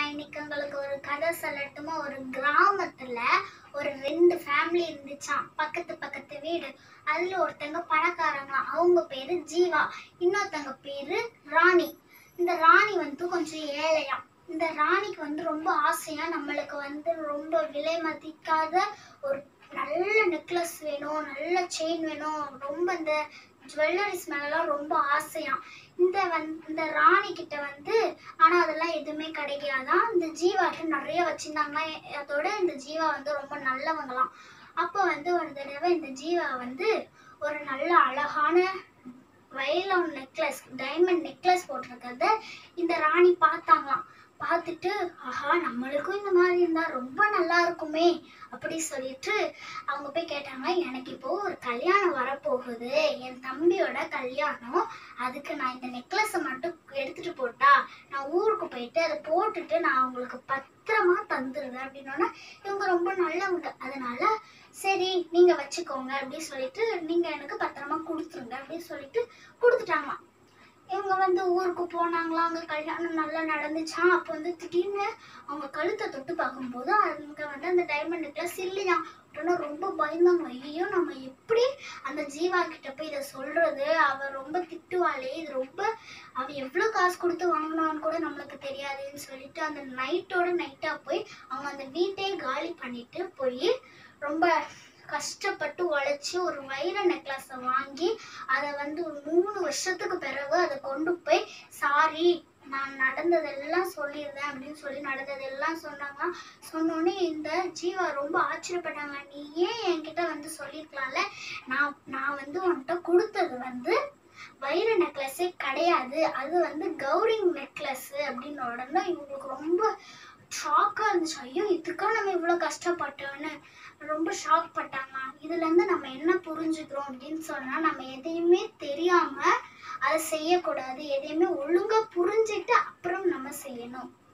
நான் இன்னைக்கு உங்களுக்கு ஒரு கதை சொல்லட்டுமா ஒரு கிராமத்துல ஒரு ரெண்டு ஃபேமிலி இருந்துச்சாம் பக்கத்து பக்கத்து வீடு அதுல ஒருத்தங்க பணக்காரங்க அவங்க பேரு ஜீவா இன்னொருத்தங்க பேரு ராணி இந்த ராணி வந்து கொஞ்சம் ஏழையாம் இந்த ராணிக்கு வந்து ரொம்ப ஆசையா நம்மளுக்கு வந்து ரொம்ப விலை மதிக்காத ஒரு நல்ல நெக்லஸ் வேணும் நல்ல செயின் வேணும் ரொம்ப இந்த ஜுவல்லரிஸ் மேலலாம் ரொம்ப ஆசையாம் இந்த வந் இந்த ராணி கிட்ட வந்து ஆனா அதெல்லாம் எதுவுமே கிடைக்காதான் இந்த ஜீவாட்ட நிறைய வச்சிருந்தாங்க அதோட இந்த ஜீவா வந்து ரொம்ப நல்லவங்களாம் அப்போ வந்து ஒரு தடவை இந்த ஜீவா வந்து ஒரு நல்ல அழகான வைலம் நெக்லஸ் டைமண்ட் நெக்லஸ் போட்டிருக்கிறத இந்த ராணி பார்த்தாங்களாம் பார்த்துட்டு ஆஹா நம்மளுக்கும் இந்த மாதிரி இருந்தா ரொம்ப நல்லா இருக்குமே அப்படி சொல்லிட்டு அவங்க போய் கேட்டாங்க எனக்கு இப்போ ஒரு கல்யாணம் வரப்போகுது என் தம்பியோட கல்யாணம் அதுக்கு நான் இந்த நெக்லஸை மட்டும் எடுத்துட்டு போட்டா நான் ஊருக்கு போயிட்டு அதை போட்டுட்டு நான் அவங்களுக்கு பத்திரமா தந்துடுவேன் அப்படின்னோன்னா இவங்க ரொம்ப நல்லவங்க அதனால சரி நீங்க வச்சுக்கோங்க அப்படின்னு சொல்லிட்டு நீங்க எனக்கு பத்திரமா கொடுத்துருங்க அப்படின்னு சொல்லிட்டு கொடுத்துட்டாங்களாம் இவங்க வந்து ஊருக்கு போனாங்களா அங்க கல்யாணம் நல்லா நடந்துச்சாம் அப்போ வந்து திடீர்னு அவங்க கழுத்தை தொட்டு பார்க்கும்போது அங்க வந்து அந்த டைமண்ட் நெக்லஸ் இல்லையாம் உடனே ரொம்ப பயந்தாங்க ஐயோ நம்ம எப்படி அந்த ஜீவா கிட்ட போய் இதை சொல்றது அவ ரொம்ப திட்டுவாளே இது ரொம்ப அவ எவ்வளவு காசு கொடுத்து வாங்கினான்னு கூட நம்மளுக்கு தெரியாதுன்னு சொல்லிட்டு அந்த நைட்டோட நைட்டா போய் அவங்க அந்த வீட்டையே காலி பண்ணிட்டு போய் ரொம்ப கஷ்டப்பட்டு உழைச்சி ஒரு வைர நெக்லஸை வாங்கி அதை வந்து ஒரு மூணு வருஷத்துக்கு பிறகு அதை கொண்டு போய் சாரி நான் நடந்ததெல்லாம் சொல்லிடுறேன் அப்படின்னு சொல்லி நடந்ததெல்லாம் சொன்னாங்க சொன்னோடனே இந்த ஜீவா ரொம்ப ஆச்சரியப்பட்டாங்க நீ ஏன் என்கிட்ட வந்து சொல்லியிருக்கலாம்ல நான் நான் வந்து உன்கிட்ட கொடுத்தது வந்து வைர நெக்லஸே கிடையாது அது வந்து கௌரிங் நெக்லஸ் அப்படின்னு உடனே இவங்களுக்கு ரொம்ப ஷாக்காக இருந்துச்சு ஐயோ இதுக்கா நம்ம இவ்வளோ கஷ்டப்பட்டோன்னு ரொம்ப ஷாக் பட்டாங்க இதுல இருந்து நம்ம என்ன புரிஞ்சுக்கிறோம் அப்படின்னு சொன்னா நம்ம எதையுமே தெரியாம அதை செய்யக்கூடாது எதையுமே ஒழுங்கா புரிஞ்சுட்டு அப்புறம் நம்ம செய்யணும்